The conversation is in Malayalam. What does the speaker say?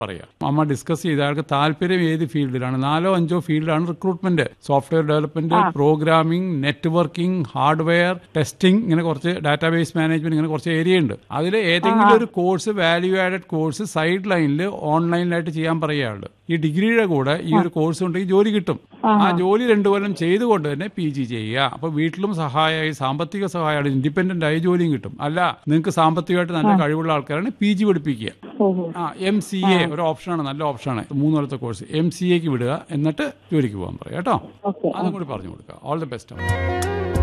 പറയാം അമ്മ ഡിസ്കസ് ചെയ്ത അയാൾക്ക് താല്പര്യം ഏത് ഫീൽഡിലാണ് നാലോ അഞ്ചോ ഫീൽഡാണ് recruitment software development programming networking hardware testing ഇങ്ങനെ കുറച്ച് ഡാറ്റാബേസ് മാനേജ്മെന്റ് ഇങ്ങനെ കുറച്ച് ഏരിയ ഉണ്ട് അതിൽ ഏതെങ്കിലും ഒരു course value added course side ലൈനിൽ ഓൺലൈനിലായിട്ട് ചെയ്യാൻ പറയുകയുള്ളു ഈ ഡിഗ്രിയുടെ കൂടെ ഈ ഒരു കോഴ്സ് ഉണ്ടെങ്കിൽ ജോലി കിട്ടും ആ ജോലി രണ്ടു കൊല്ലം ചെയ്തുകൊണ്ട് തന്നെ പി ജി ചെയ്യുക അപ്പൊ വീട്ടിലും സഹായമായി സാമ്പത്തിക സഹായമാണ് ഇൻഡിപെൻഡന്റ് ആയി ജോലിയും കിട്ടും അല്ല നിങ്ങൾക്ക് സാമ്പത്തികമായിട്ട് നല്ല കഴിവുള്ള ആൾക്കാരാണ് പി ജി പഠിപ്പിക്കുക ഓഹോ ആ എം സി എ ഒരു ഓപ്ഷനാണ് നല്ല ഓപ്ഷനാണ് മൂന്ന് കൊല്ലത്തെ കോഴ്സ് എം സി എക്ക് വിടുക എന്നിട്ട് ജോലിക്ക് പോകാൻ പറയാം കേട്ടോ ഓക്കെ അതും കൂടി പറഞ്ഞു കൊടുക്കുക ഓൾ ദി ബെസ്റ്റ്